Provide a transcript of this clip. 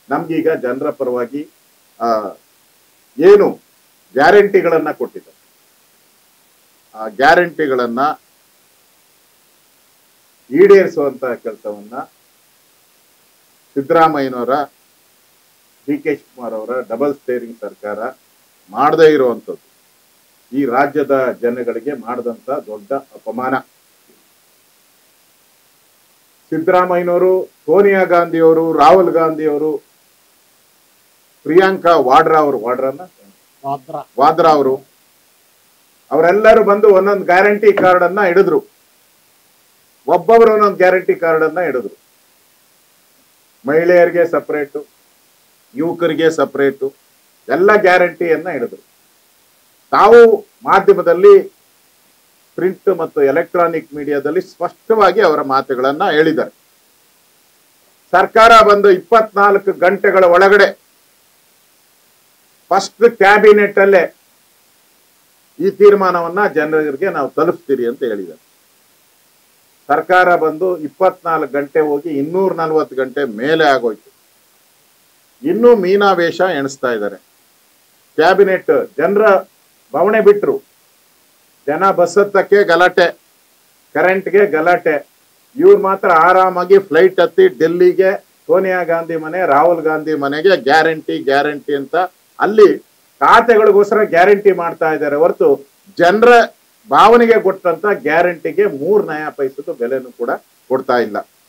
ನಮ್ಗೀಗ ಜನರ ಪರವಾಗಿ ಆ, ಏನು ಗ್ಯಾರಂಟಿಗಳನ್ನ ಕೊಟ್ಟಿದ್ದಾರೆ ಆ ಗ್ಯಾರಂಟಿಗಳನ್ನ ಈಡೇರಿಸುವಂತ ಕೆಲಸವನ್ನ ಸಿದ್ದರಾಮಯ್ಯನವರ ಡಿ ಕೆ ಶಿವಕುಮಾರ್ ಅವರ ಡಬಲ್ ಸ್ಟೇರಿಂಗ್ ಸರ್ಕಾರ ಮಾಡದೇ ಇರುವಂಥದ್ದು ಈ ರಾಜ್ಯದ ಜನಗಳಿಗೆ ಮಾಡಿದಂತ ದೊಡ್ಡ ಅಪಮಾನ ಸಿದ್ದರಾಮಯ್ಯನವರು ಸೋನಿಯಾ ಗಾಂಧಿಯವರು ರಾಹುಲ್ ಗಾಂಧಿಯವರು ಪ್ರಿಯಾಂಕಾ ವಾಡ್ರಾ ಅವರು ವಾಡ್ರಾನ ವಾದ್ರ ವಾದ್ರಾ ಅವರು ಅವರೆಲ್ಲರೂ ಬಂದು ಒಂದೊಂದು ಗ್ಯಾರಂಟಿ ಕಾರ್ಡ್ ಅನ್ನ ಹಿಡಿದ್ರು ಒಬ್ಬೊಬ್ರು ಒಂದೊಂದು ಗ್ಯಾರಂಟಿ ಕಾರ್ಡ್ ಅನ್ನ ಹಿಡಿದ್ರು ಮಹಿಳೆಯರಿಗೆ ಸಪರೇಟು ಯುವಕರಿಗೆ ಸಪರೇಟು ಎಲ್ಲ ಗ್ಯಾರಂಟಿಯನ್ನ ಹಿಡಿದ್ರು ತಾವು ಮಾಧ್ಯಮದಲ್ಲಿ ಪ್ರಿಂಟ್ ಮತ್ತು ಎಲೆಕ್ಟ್ರಾನಿಕ್ ಮೀಡಿಯಾದಲ್ಲಿ ಸ್ಪಷ್ಟವಾಗಿ ಅವರ ಮಾತುಗಳನ್ನ ಹೇಳಿದ್ದಾರೆ ಸರ್ಕಾರ ಬಂದು ಇಪ್ಪತ್ನಾಲ್ಕು ಗಂಟೆಗಳ ಒಳಗಡೆ ಫಸ್ಟ್ ಕ್ಯಾಬಿನೆಟ್ ಅಲ್ಲೇ ಈ ತೀರ್ಮಾನವನ್ನ ಜನರಿಗೆ ನಾವು ತಲುಪಿಸ್ತೀರಿ ಅಂತ ಹೇಳಿದ್ದಾರೆ ಸರ್ಕಾರ ಬಂದು ಇಪ್ಪತ್ನಾಲ್ಕು ಗಂಟೆ ಹೋಗಿ ಇನ್ನೂರ ನಲ್ವತ್ತು ಗಂಟೆ ಮೇಲೆ ಆಗೋಯ್ತು ಇನ್ನೂ ಮೀನಾವೇಶ ಎಣಿಸ್ತಾ ಇದ್ದಾರೆ ಕ್ಯಾಬಿನೆಟ್ ಜನರ ಬವಣೆ ಬಿಟ್ರು ಜನ ಬಸ್ ಹತ್ತಕ್ಕೆ ಗಲಾಟೆ ಕರೆಂಟ್ಗೆ ಗಲಾಟೆ ಇವ್ರು ಮಾತ್ರ ಆರಾಮಾಗಿ ಫ್ಲೈಟ್ ಹತ್ತಿ ಡೆಲ್ಲಿಗೆ ಸೋನಿಯಾ ಗಾಂಧಿ ಮನೆ ರಾಹುಲ್ ಗಾಂಧಿ ಮನೆಗೆ ಗ್ಯಾರಂಟಿ ಗ್ಯಾರಂಟಿ ಅಂತ ಅಲ್ಲಿ ಖಾತೆಗಳಿಗೋಸ್ಕರ ಗ್ಯಾರಂಟಿ ಮಾಡ್ತಾ ಇದ್ದಾರೆ ಹೊರತು ಜನರ ಭಾವನೆಗೆ ಕೊಟ್ಟಂತ ಗ್ಯಾರಂಟಿಗೆ ಮೂರ್ ನಯ ಪೈಸದ ಬೆಲೆನೂ ಕೂಡ ಕೊಡ್ತಾ ಇಲ್ಲ